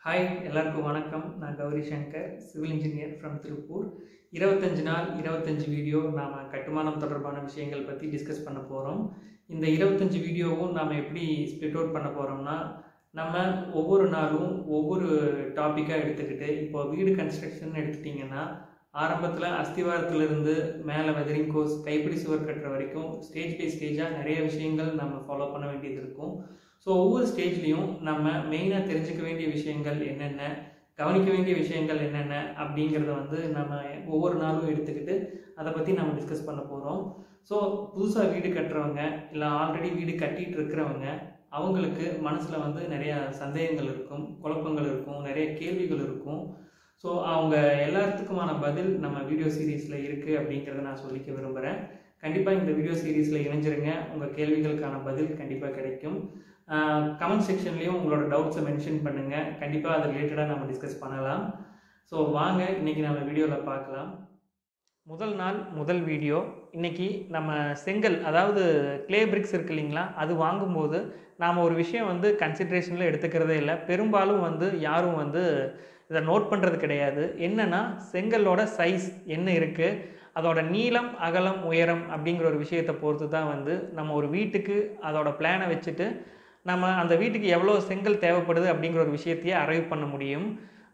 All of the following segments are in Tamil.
ஹாய் எல்லாருக்கும் வணக்கம் நான் Gowri Shankar civil engineer from Tiruppur இருபத்தஞ்சு நாள் இருபத்தஞ்சு வீடியோ நாம் கட்டுமானம் தொடர்பான விஷயங்கள் பற்றி டிஸ்கஸ் பண்ண போகிறோம் இந்த இருபத்தஞ்சு வீடியோவும் நாம் எப்படி ஸ்ப்ளிட் அவுட் பண்ண போகிறோம்னா நம்ம ஒவ்வொரு நாளும் ஒவ்வொரு டாப்பிக்காக எடுத்துக்கிட்டு இப்போ வீடு கன்ஸ்ட்ரக்ஷன் எடுத்துட்டிங்கன்னா ஆரம்பத்தில் அஸ்திவாரத்திலிருந்து மேலே வெதரிங் கோர்ஸ் கைப்பிடி சுவர் கட்டுற வரைக்கும் ஸ்டேஜ் பை ஸ்டேஜாக நிறைய விஷயங்கள் நம்ம ஃபாலோ பண்ண வேண்டியது இருக்கும் ஸோ ஒவ்வொரு ஸ்டேஜ்லேயும் நம்ம மெயினாக தெரிஞ்சுக்க வேண்டிய விஷயங்கள் என்னென்ன கவனிக்க வேண்டிய விஷயங்கள் என்னென்ன அப்படிங்கிறத வந்து நம்ம ஒவ்வொரு நாளும் எடுத்துக்கிட்டு அதை பற்றி நம்ம டிஸ்கஸ் பண்ண போகிறோம் ஸோ புதுசாக வீடு கட்டுறவங்க இல்லை ஆல்ரெடி வீடு கட்டிகிட்டு இருக்கிறவங்க அவங்களுக்கு மனசில் வந்து நிறையா சந்தேகங்கள் இருக்கும் குழப்பங்கள் இருக்கும் நிறைய கேள்விகள் இருக்கும் ஸோ அவங்க எல்லாத்துக்குமான பதில் நம்ம வீடியோ சீரீஸில் இருக்குது அப்படிங்கிறத நான் சொல்லிக்க விரும்புகிறேன் கண்டிப்பாக இந்த வீடியோ சீரீஸில் இணைஞ்சிருங்க உங்கள் கேள்விகளுக்கான பதில் கண்டிப்பாக கிடைக்கும் கமெண்ட் செக்ஷன்லேயும் உங்களோட டவுட்ஸை மென்ஷன் பண்ணுங்கள் கண்டிப்பாக அது ரிலேட்டடாக நம்ம டிஸ்கஸ் பண்ணலாம் ஸோ வாங்க இன்றைக்கி நம்ம வீடியோவில் பார்க்கலாம் முதல் நாள் முதல் வீடியோ இன்றைக்கி நம்ம செங்கல் அதாவது க்ளே பிரிக்ஸ் இருக்கு இல்லைங்களா அது வாங்கும்போது நாம் ஒரு விஷயம் வந்து கன்சிட்ரேஷனில் எடுத்துக்கிறதே இல்லை பெரும்பாலும் வந்து யாரும் வந்து இதை நோட் பண்ணுறது கிடையாது என்னென்னா செங்கலோட சைஸ் என்ன இருக்குது அதோட நீளம் அகலம் உயரம் அப்படிங்கிற ஒரு விஷயத்தை பொறுத்து தான் வந்து நம்ம ஒரு வீட்டுக்கு அதோட பிளானை வச்சுட்டு நம்ம அந்த வீட்டுக்கு எவ்வளோ செங்கல் தேவைப்படுது அப்படிங்கிற ஒரு விஷயத்தையே அரைவ் பண்ண முடியும்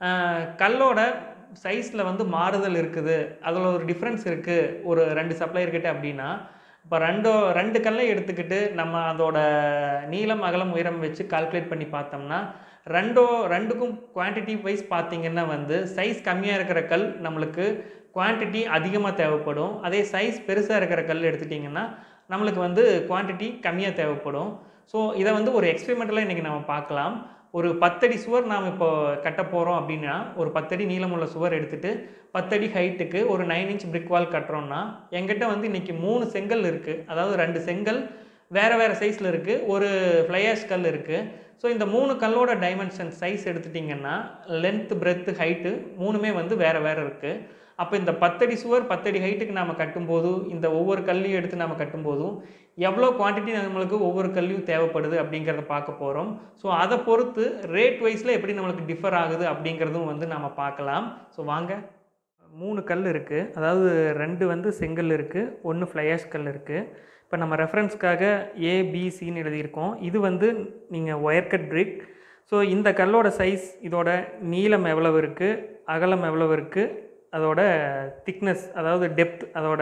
கல்லோட சைஸில் வந்து மாறுதல் இருக்குது அதில் ஒரு டிஃப்ரென்ஸ் இருக்குது ஒரு ரெண்டு சப்ளையர்கிட்ட அப்படின்னா இப்போ ரெண்டோ ரெண்டு கல்லை எடுத்துக்கிட்டு நம்ம அதோட நீளம் அகலம் உயரம் வச்சு கால்குலேட் பண்ணி பார்த்தோம்னா ரெண்டோ ரெண்டுக்கும் குவான்டிட்டி வைஸ் பார்த்திங்கன்னா வந்து சைஸ் கம்மியாக இருக்கிற கல் நம்மளுக்கு குவான்டிட்டி அதிகமாக தேவைப்படும் அதே சைஸ் பெருசாக இருக்கிற கல் எடுத்துட்டிங்கன்னா நம்மளுக்கு வந்து குவான்டிட்டி கம்மியாக தேவைப்படும் ஸோ இதை வந்து ஒரு எக்ஸ்பெரிமெண்டலாக இன்றைக்கி நம்ம பார்க்கலாம் ஒரு பத்தடி சுவர் நாம் இப்போ கட்ட போகிறோம் அப்படின்னா ஒரு பத்தடி நீளமுள்ள சுவர் எடுத்துகிட்டு பத்தடி ஹைட்டுக்கு ஒரு நைன் இன்ச் பிரிக் வால் கட்டுறோம்னா எங்கிட்ட வந்து இன்றைக்கி மூணு செங்கல் இருக்குது அதாவது ரெண்டு செங்கல் வேறு வேறு சைஸில் இருக்குது ஒரு ஃப்ளையாஷ் கல் இருக்குது ஸோ இந்த மூணு கல்லோட டைமென்ஷன் சைஸ் எடுத்துட்டிங்கன்னா லென்த் பிரெத்து ஹைட்டு மூணுமே வந்து வேறு வேறு இருக்குது அப்போ இந்த பத்தடி சுவர் பத்தடி ஹைட்டுக்கு நாம் கட்டும்போது இந்த ஒவ்வொரு கல்லையும் எடுத்து நாம் கட்டும்போதும் எவ்வளோ குவான்டிட்டி நம்மளுக்கு ஒவ்வொரு கல்வியும் தேவைப்படுது அப்படிங்கிறத பார்க்க போகிறோம் ஸோ அதை பொறுத்து ரேட் வைஸில் எப்படி நம்மளுக்கு டிஃபர் ஆகுது அப்படிங்கிறதும் வந்து நம்ம பார்க்கலாம் ஸோ வாங்க மூணு கல் இருக்குது அதாவது ரெண்டு வந்து செங்கல் இருக்குது ஒன்று ஃப்ளையாஷ் கல் இருக்குது இப்போ நம்ம ரெஃபரன்ஸ்க்காக ஏபிசின்னு எழுதியிருக்கோம் இது வந்து நீங்கள் ஒயர் கட் பிரிக் ஸோ இந்த கல்லோட சைஸ் இதோட நீளம் எவ்வளவு இருக்குது அகலம் எவ்வளவு இருக்குது அதோட திக்னஸ் அதாவது டெப்த் அதோட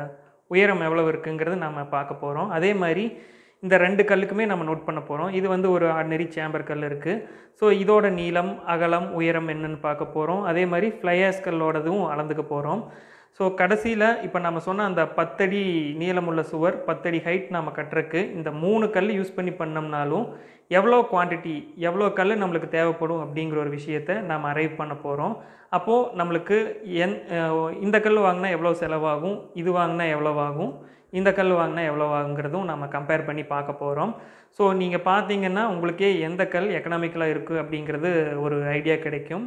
உயரம் எவ்வளவு இருக்குங்கிறது நம்ம பார்க்க போகிறோம் அதே மாதிரி இந்த ரெண்டு கல்லுக்குமே நம்ம நோட் பண்ண போகிறோம் இது வந்து ஒரு ஆர்டினரி சேம்பர் கல் இருக்குது ஸோ இதோட நீளம் அகலம் உயரம் என்னன்னு பார்க்க போகிறோம் அதே மாதிரி ஃப்ளையாஸ் கல்லோடதும் அளந்துக்க போகிறோம் ஸோ கடைசியில் இப்போ நம்ம சொன்ன அந்த பத்தடி நீளமுள்ள சுவர் பத்தடி ஹைட் நம்ம கட்டுறக்கு இந்த மூணு கல் யூஸ் பண்ணி பண்ணோம்னாலும் எவ்வளோ குவான்டிட்டி எவ்வளோ கல் நம்மளுக்கு தேவைப்படும் அப்படிங்கிற ஒரு விஷயத்தை நாம் அரைவ் பண்ண போகிறோம் அப்போது நம்மளுக்கு என் இந்த கல் வாங்கினா எவ்வளோ செலவாகும் இது வாங்கினா எவ்வளோ ஆகும் இந்த கல் வாங்கினா எவ்வளோ ஆகுங்கிறதும் நம்ம கம்பேர் பண்ணி பார்க்க போகிறோம் ஸோ நீங்கள் பார்த்தீங்கன்னா உங்களுக்கே எந்த கல் எக்கனாமிக்கலாக இருக்குது அப்படிங்கிறது ஒரு ஐடியா கிடைக்கும்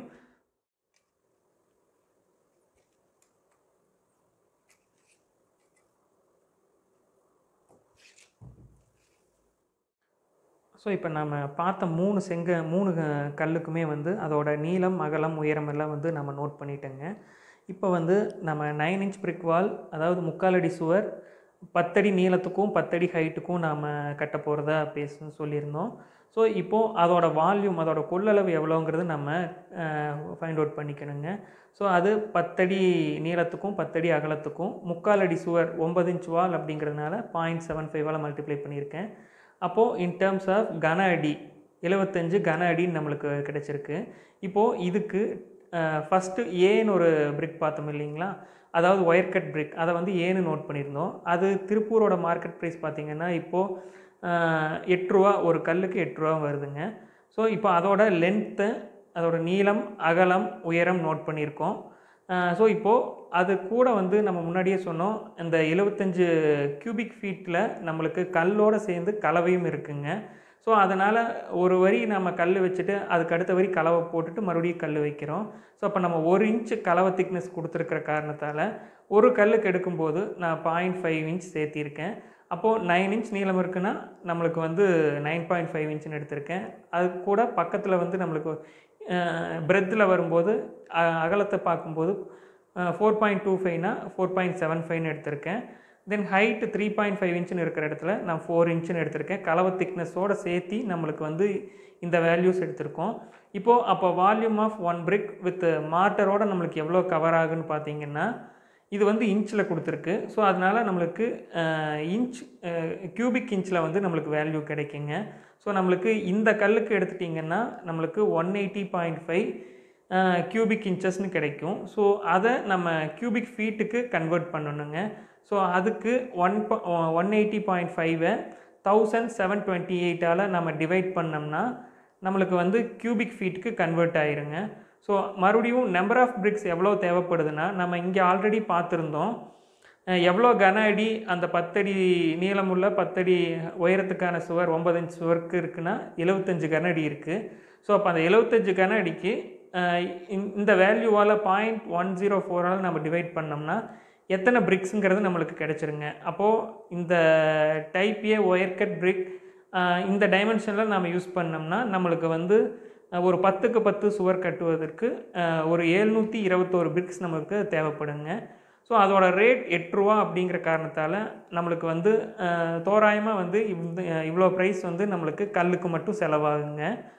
ஸோ இப்போ நம்ம பார்த்த மூணு செங்க மூணு கல்லுக்குமே வந்து அதோட நீளம் அகலம் உயரம் எல்லாம் வந்து நம்ம நோட் பண்ணிட்டோங்க இப்போ வந்து நம்ம நைன் இன்ச் பிரிக் வால் அதாவது முக்கால் அடி சுவர் பத்தடி நீளத்துக்கும் பத்தடி ஹைட்டுக்கும் நாம் கட்ட போகிறதா பேச சொல்லியிருந்தோம் ஸோ இப்போது அதோட வால்யூம் அதோட கொள்ளளவு எவ்வளோங்கிறது நம்ம ஃபைண்ட் அவுட் பண்ணிக்கணுங்க ஸோ அது பத்தடி நீளத்துக்கும் பத்தடி அகலத்துக்கும் முக்கால் அடி சுவர் ஒம்பது இன்ச் வால் அப்படிங்கிறதுனால பாயிண்ட் செவன் ஃபைவால் மல்டிப்ளை பண்ணியிருக்கேன் அப்போது இன் டேர்ம்ஸ் ஆஃப் கன அடி எழுபத்தஞ்சு கன அடின்னு நம்மளுக்கு கிடச்சிருக்கு இப்போது இதுக்கு ஃபஸ்ட்டு ஏன்னு ஒரு பிரிக் பார்த்தோம் இல்லைங்களா அதாவது ஒயர் கட் பிரிக் அதை வந்து ஏன்னு நோட் பண்ணியிருந்தோம் அது திருப்பூரோட மார்க்கெட் ப்ரைஸ் பார்த்திங்கன்னா இப்போது எட்ரூவா ஒரு கல்லுக்கு எட்ரூவா வருதுங்க ஸோ இப்போ அதோட லென்த்து அதோட நீளம் அகலம் உயரம் நோட் பண்ணியிருக்கோம் ஸோ இப்போது அது கூட வந்து நம்ம முன்னாடியே சொன்னோம் இந்த எழுபத்தஞ்சு கியூபிக் ஃபீட்டில் நம்மளுக்கு கல்லோடு சேர்ந்து கலவையும் இருக்குங்க ஸோ அதனால் ஒரு வரி நம்ம கல் வச்சுட்டு அதுக்கு அடுத்த வரி கலவை போட்டுட்டு மறுபடியும் கல் வைக்கிறோம் ஸோ அப்போ நம்ம ஒரு இன்ச்சு கலவை திக்னஸ் கொடுத்துருக்கிற காரணத்தால் ஒரு கல்லுக்கு எடுக்கும்போது நான் பாயிண்ட் ஃபைவ் இன்ச் சேர்த்திருக்கேன் அப்போது நைன் இன்ச் நீளம் இருக்குன்னா நம்மளுக்கு வந்து நைன் பாயிண்ட் ஃபைவ் இன்ச்னு எடுத்திருக்கேன் அது கூட பக்கத்தில் வந்து நம்மளுக்கு பிரெத்தில் வரும்போது அ- அகலத்தை பார்க்கும்போது ஃபோர் பாயிண்ட் டூ ஃபைவ்னா ஃபோர் பாயிண்ட் செவன் ஃபைவ்னு எடுத்திருக்கேன் then height three point five இன்ச்சுன்னு இருக்கிற இடத்துல நான் ஃபோர் இன்ச்சுன்னு எடுத்திருக்கேன் கலவை திக்னஸோடு சேர்த்து நம்மளுக்கு வந்து இந்த வேல்யூஸ் எடுத்திருக்கோம் இப்போது அப்போ volume of one brick with மார்ட்டரோட நம்மளுக்கு எவ்வளோ கவர் ஆகுன்னு பார்த்தீங்கன்னா இது வந்து இன்ச்சில் கொடுத்துருக்கு ஸோ அதனால் நம்மளுக்கு இன்ச் கியூபிக் இன்ச்சில் வந்து நம்மளுக்கு வேல்யூ கிடைக்குங்க ஸோ நம்மளுக்கு இந்த கல்லுக்கு எடுத்துட்டிங்கன்னா நம்மளுக்கு one eighty point five cubic இன்ச்சஸ்னு கிடைக்கும் ஸோ அதை நம்ம கியூபிக் ஃபீட்டுக்கு கன்வெர்ட் பண்ணணுங்க ஸோ அதுக்கு ஒன் ஒன் எயிட்டி பாயிண்ட் ஃபைவை தௌசண்ட் செவன் டுவெண்ட்டி எயிட்டால் நம்ம டிவைட் பண்ணோம்னா நம்மளுக்கு வந்து கியூபிக் ஃபீட்டுக்கு கன்வெர்ட் ஆயிருங்க ஸோ மறுபடியும் நம்பர் ஆஃப் பிரிக்ஸ் எவ்வளோ தேவைப்படுதுன்னா நம்ம இங்கே ஆல்ரெடி பார்த்துருந்தோம் அஹ் எவ்வளோ கன அடி அந்த பத்தடி நீளமுள்ள பத்தடி உயரத்துக்கான சுவர் ஒன்பது இன்ச் சுவருக்கு இருக்குன்னா எழுபத்தஞ்சு கன அடி இருக்குது ஸோ அப்போ அந்த எழுபத்தஞ்சு கன அடிக்கு அஹ் இந்த- இந்த வேல்யூவால் பாயிண்ட் ஒன் ஜீரோ ஃபோரால் நம்ம டிவைட் பண்ணோம்னா எத்தனை பிரிக்ஸுங்கிறது நம்மளுக்கு கிடச்சிருங்க அப்போது இந்த type A wire cut brick இந்த டைமென்ஷனில் நம்ம யூஸ் பண்ணோம்னா நம்மளுக்கு வந்து அஹ், ஒரு பத்துக்கு பத்து சுவர் கட்டுவதற்கு அஹ், ஒரு ஏழ்நூற்றி இருபத்தோரு பிரிக்ஸ் நமக்கு தேவைப்படுங்க ஸோ அதோட ரேட் எட்டு ரூபா அப்படிங்கிற காரணத்தால் நம்மளுக்கு வந்து தோராயமாக வந்து இந்த இவ்வளோ ப்ரைஸ் வந்து நம்மளுக்கு கல்லுக்கு மட்டும் செலவாகுங்க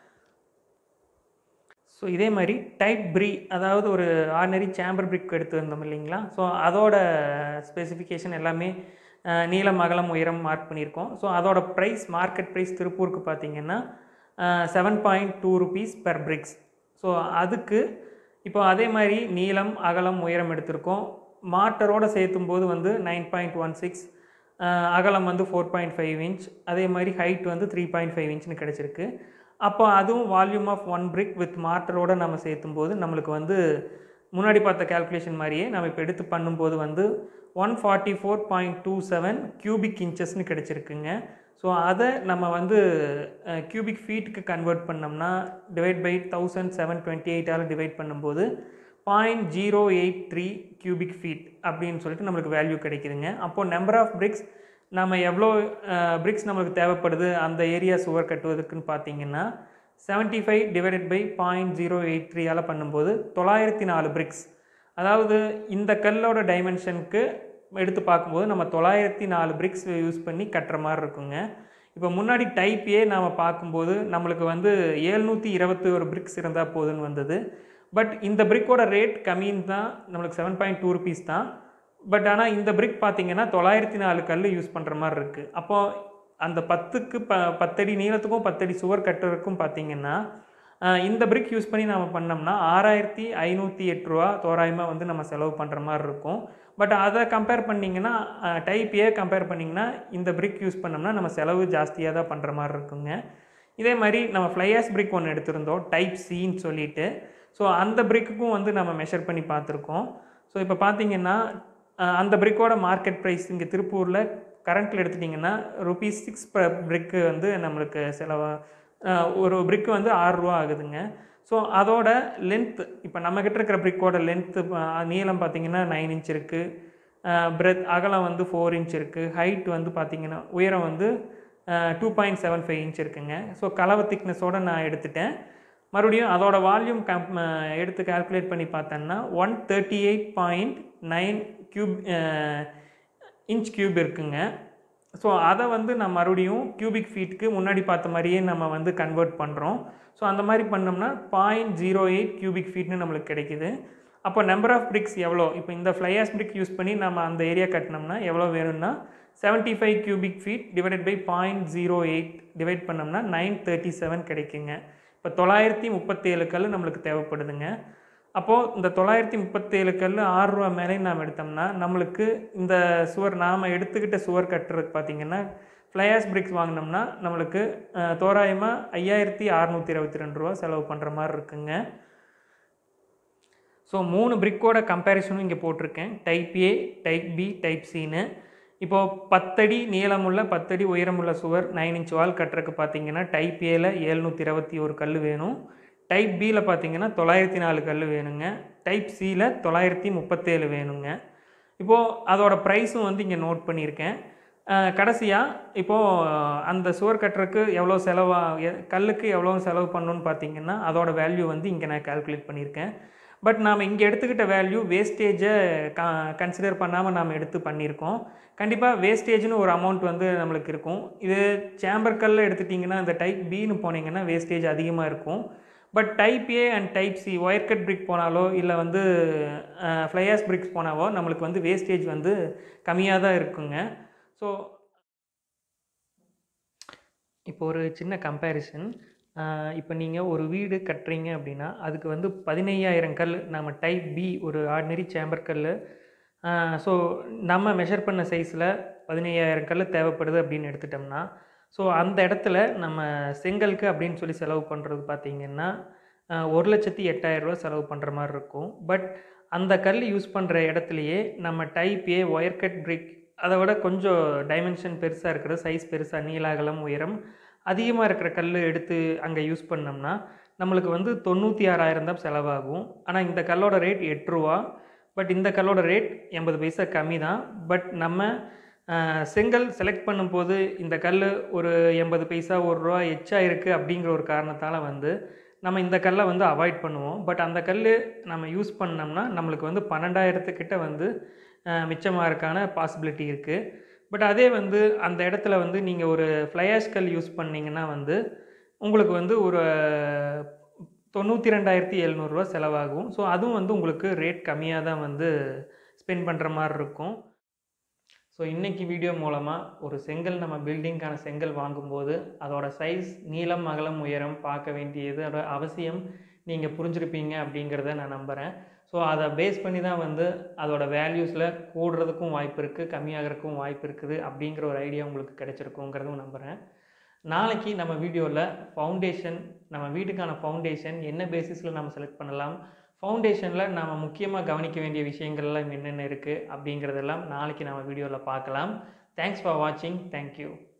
ஸோ இதே மாதிரி டைப் ப்ரீ அதாவது ஒரு ஆர்டினரி சேம்பர் பிரிக் எடுத்துருந்தோம் இல்லைங்களா ஸோ அதோட ஸ்பெசிஃபிகேஷன் எல்லாமே அஹ், நீளம் அகலம் உயரம் மார்க் பண்ணியிருக்கோம் ஸோ அதோட ப்ரைஸ் மார்க்கெட் ப்ரைஸ் திருப்பூருக்கு பார்த்தீங்கன்னா seven point two rupees per bricks so அதுக்கு இப்போ அதே மாதிரி நீளம் அகலம் உயரம் எடுத்திருக்கோம் மாட்டரோடு சேர்த்தும் போது வந்து நைன் பாயிண்ட் ஒன் சிக்ஸ் அகலம் வந்து ஃபோர் பாயிண்ட் ஃபைவ் இன்ச் அதே மாதிரி ஹைட் வந்து த்ரீ பாயிண்ட் ஃபைவ் இன்ச்னு கிடச்சிருக்கு அப்போ அதுவும் volume of one brick with மார்ட்டரோட நம்ம சேர்த்தும் போது நம்மளுக்கு வந்து முன்னாடி பார்த்த கால்குலேஷன் மாதிரியே நம்ம இப்போ எடுத்து பண்ணும்போது வந்து one forty four point two seven cubic இன்ச்சஸ்னு கிடச்சிருக்குங்க ஸோ அதை நம்ம வந்து கியூபிக் ஃபீட்டுக்கு கன்வெர்ட் பண்ணோம்னா divide by thousand seven twenty எயிட்டால் டிவைட் பண்ணும்போது point zero eight three cubic feet அப்படின்னு சொல்லிட்டு நம்மளுக்கு வேல்யூ கிடைக்குதுங்க அப்போது நம்பர் ஆஃப் பிரிக்ஸ் நம்ம எவ்வளோ பிரிக்ஸ் நம்மளுக்கு தேவைப்படுது அந்த ஏரியா சுவர் கட்டுவதற்குன்னு பார்த்தீங்கன்னா seventy five divided by point zero eight த்ரீயால் பண்ணும்போது தொள்ளாயிரத்தி நாலு பிரிக்ஸ் அதாவது இந்த கல்லோட டைமென்ஷனுக்கு எடுத்து பார்க்கும்போது நம்ம தொள்ளாயிரத்தி நாலு பிரிக்ஸ் யூஸ் பண்ணி கட்டுற மாதிரி இருக்குங்க இப்போ முன்னாடி டைப் ஏ நாம் பார்க்கும்போது நம்மளுக்கு வந்து ஏழ்நூற்றி இருபத்தி ஒரு பிரிக்ஸ் இருந்தால் போதுன்னு வந்தது பட் இந்த பிரிக்கோட ரேட் கம்மின்னு தான் நம்மளுக்கு செவன் பாயிண்ட் டூ ருபீஸ் தான் பட் ஆனால் இந்த பிரிக் பார்த்தீங்கன்னா தொள்ளாயிரத்தி நாலு கல் யூஸ் பண்ணுற மாதிரி இருக்குது அப்போது அந்த பத்துக்கு ப பத்தடி நீளத்துக்கும் பத்தடி சுவர் கட்டுறதுக்கும் பார்த்தீங்கன்னா ஆஹ், இந்த பிரிக் யூஸ் பண்ணி நம்ம பண்ணோம்னா ஆறாயிரத்தி ஐநூற்றி எட்டு ரூபா தோராயமாக வந்து நம்ம செலவு பண்ணுற மாதிரி இருக்கும் பட் அதை கம்பேர் பண்ணிங்கன்னா டைப் ஏ கம்பேர் பண்ணிங்கன்னா இந்த பிரிக் யூஸ் பண்ணோம்னா நம்ம செலவு ஜாஸ்தியாக தான் பண்ணுற மாதிரி இருக்குங்க இதே மாதிரி நம்ம ஃப்ளையாஸ் பிரிக் ஒன்று எடுத்திருந்தோம் டைப் சின்னு சொல்லிட்டு ஸோ அந்த பிரிக்குக்கும் வந்து நம்ம மெஷர் பண்ணி பார்த்துருக்கோம் ஸோ இப்போ பார்த்தீங்கன்னா அஹ், அந்த பிரிக்கோட மார்க்கெட் ப்ரைஸ் இங்கே திருப்பூரில் கரண்ட்டில் எடுத்துட்டிங்கன்னா ருபீஸ் சிக்ஸ் பர் பிரிக்கு வந்து நம்மளுக்கு செலவா அஹ், ஒரு பிரிக்கு வந்து ஆறுரூவா ஆகுதுங்க ஸோ அதோட லென்த் இப்போ நம்மக்கிட்ட இருக்கிற பிரிக்கோட லென்த்து நீளம் பார்த்தீங்கன்னா நைன் இன்ச் இருக்குது பிரெத் அகலம் வந்து ஃபோர் இன்ச் இருக்குது ஹைட் வந்து பார்த்தீங்கன்னா உயரம் வந்து two point seven five inch இருக்குங்க ஸோ கலவை திக்னஸோடு நான் எடுத்துட்டேன் மறுபடியும் அதோட வால்யூம் கம் எடுத்து கால்குலேட் பண்ணி பார்த்தோன்னா one thirty eight point nine cube inch cube இருக்குங்க ஸோ அதை வந்து நான் மறுபடியும் கியூபிக் ஃபீட்டுக்கு முன்னாடி பார்த்த மாதிரியே நம்ம வந்து கன்வெர்ட் பண்ணுறோம் ஸோ அந்த மாதிரி பண்ணோம்னா பாயிண்ட் ஜீரோ எயிட் கியூபிக் ஃபீட்னு நம்மளுக்கு கிடைக்குது அப்போ நம்பர் ஆஃப் பிரிக்ஸ் எவ்வளோ இப்போ இந்த ஃப்ளையாஸ் பிரிக் யூஸ் பண்ணி நம்ம அந்த ஏரியா கட்டினோம்னா எவ்வளோ வேணும்னா seventy five cubic feet divided by point zero eight divide பண்ணோம்னா நைன் தேர்ட்டி செவன் கிடைக்குங்க இப்போ தொள்ளாயிரத்தி முப்பத்தேழு கல் நம்மளுக்கு தேவைப்படுதுங்க அப்போது இந்த தொள்ளாயிரத்தி முப்பத்தேழு கல் ஆறு ரூபா மேலே நாம் எடுத்தோம்னா நம்மளுக்கு இந்த சுவர் நாம் எடுத்துக்கிட்ட சுவர் கட்டுறதுக்கு பார்த்தீங்கன்னா ஃப்ளையாஸ் பிரிக்ஸ் வாங்கினோம்னா நம்மளுக்கு தோராயமாக ஐயாயிரத்தி அறநூற்றி இருபத்தி ரெண்டு ரூபா செலவு பண்ணுற மாதிரி இருக்குங்க ஸோ மூணு பிரிக்கோட கம்பேரிசனும் இங்கே போட்டிருக்கேன் type A type B type சின்னு இப்போது பத்தடி நீளமுள்ள பத்தடி உயரமுள்ள சுவர் நைன் இன்ச் வால் கட்டுறதுக்கு பார்த்தீங்கன்னா டைப் ஏல ஏழ்நூற்றி இருபத்தி ஒரு கல் வேணும் டைப் பியில் பார்த்தீங்கன்னா தொள்ளாயிரத்தி நாலு கல் வேணுங்க டைப் சியில் தொள்ளாயிரத்தி முப்பத்தேழு வேணுங்க இப்போது அதோட ப்ரைஸும் வந்து இங்கே நோட் பண்ணியிருக்கேன் கடைசியாக இப்போது அந்த சுவர் கட்டுறதுக்கு எவ்வளோ செலவா எ- கல்லுக்கு எவ்வளோ செலவு பண்ணணும்னு பார்த்தீங்கன்னா அதோட வேல்யூ வந்து இங்கே நான் கால்குலேட் பண்ணியிருக்கேன் பட் நாம் இங்கே எடுத்துக்கிட்ட வேல்யூ வேஸ்டேஜை க கன்சிடர் பண்ணாமல் நாம் எடுத்து பண்ணியிருக்கோம் கண்டிப்பாக வேஸ்டேஜ்னு ஒரு அமௌண்ட் வந்து நம்மளுக்கு இருக்கும் இது சேம்பர் கல்ல எடுத்துட்டிங்கன்னா இந்த டைப் பின்னு போனீங்கன்னா வேஸ்டேஜ் அதிகமாக இருக்கும் but type A and type C wire cut brick போனாலோ இல்லை வந்து ஃப்ளையாஸ் பிரிக்ஸ் போனாவோ நம்மளுக்கு வந்து வேஸ்டேஜ் வந்து கம்மியாக தான் இருக்குங்க ஸோ இப்போ ஒரு சின்ன கம்பேரிசன் இப்போ நீங்கள் ஒரு வீடு கட்டுறீங்க அப்படின்னா அதுக்கு வந்து பதினையாயிரம் கல் நம்ம டைப் பி ஒரு ஆர்டினரி சேம்பர் கல் ஸோ நம்ம மெஷர் பண்ண சைஸில் பதினையாயிரம் கல் தேவைப்படுது அப்படின்னு எடுத்துட்டோம்னா ஸோ அந்த இடத்துல நம்ம செங்கலுக்கு அப்படின்னு சொல்லி செலவு பண்ணுறது பார்த்திங்கன்னா ஆஹ், ஒரு லட்சத்தி எட்டாயிரரூவா செலவு பண்ணுற மாதிரி இருக்கும் பட் அந்த கல் யூஸ் பண்ணுற இடத்துலையே நம்ம type A wire cut brick அதை விட கொஞ்சம் டைமென்ஷன் பெருசாக இருக்கிற சைஸ் பெருசாக நீளாகலம் உயரம் அதிகமாக இருக்கிற கல் எடுத்து அங்கே யூஸ் பண்ணோம்னா நம்மளுக்கு வந்து தொண்ணூற்றி ஆறாயிரம் தான் செலவாகும் ஆனால் இந்த கல்லோட ரேட் எட்டு ரூபா பட் இந்த கல்லோட ரேட் எண்பது பைசா கம்மி தான் பட் நம்ம ஆஹ், செங்கல் செலக்ட் பண்ணும்போது இந்த கல் ஒரு எண்பது பைசா ஒரு ரூபா எச்சா இருக்குது அப்படிங்கிற ஒரு காரணத்தால் வந்து நம்ம இந்த கல்லை வந்து அவாய்ட் பண்ணுவோம் பட் அந்த கல் நம்ம யூஸ் பண்ணோம்னா நம்மளுக்கு வந்து பன்னெண்டாயிரத்துக்கிட்ட வந்து ஆஹ், மிச்சமாகறதுக்கான பாசிபிலிட்டி இருக்குது பட் அதே வந்து அந்த இடத்துல வந்து நீங்கள் ஒரு ஃப்ளையாஷ் கல் யூஸ் பண்ணீங்கன்னா வந்து உங்களுக்கு வந்து ஒரு தொண்ணூற்றி ரெண்டாயிரத்தி எழுநூறுவா செலவாகும் ஸோ அதுவும் வந்து உங்களுக்கு ரேட் கம்மியாக தான் வந்து ஸ்பெண்ட் பண்ணுற மாதிரி இருக்கும் ஸோ இன்றைக்கி வீடியோ மூலமாக ஒரு செங்கல் நம்ம பில்டிங்க்கான செங்கல் வாங்கும்போது அதோட சைஸ் நீளம் அகலம் உயரம் பார்க்க வேண்டியது அதோட அவசியம் நீங்கள் புரிஞ்சிருப்பீங்க அப்படிங்கிறத நான் நம்புகிறேன் ஸோ அதை பேஸ் பண்ணி தான் வந்து அதோட வேல்யூஸில் கூடுறதுக்கும் வாய்ப்பு இருக்குது கம்மியாகிறதுக்கும் வாய்ப்பு இருக்குது அப்படிங்கிற ஒரு ஐடியா உங்களுக்கு கிடைச்சிருக்குங்கிறதும் நம்புகிறேன் நாளைக்கு நம்ம வீடியோவில் ஃபவுண்டேஷன் நம்ம வீட்டுக்கான ஃபவுண்டேஷன் என்ன பேசிஸில் நம்ம செலக்ட் பண்ணலாம் ஃபவுண்டேஷனில் நாம் முக்கியமாக கவனிக்க வேண்டிய விஷயங்கள்லாம் என்னென்ன இருக்குது அப்படிங்கிறதெல்லாம் நாளைக்கு நம்ம வீடியோவில் பார்க்கலாம் தேங்க்ஸ் ஃபார் வாட்சிங் தேங்க்யூ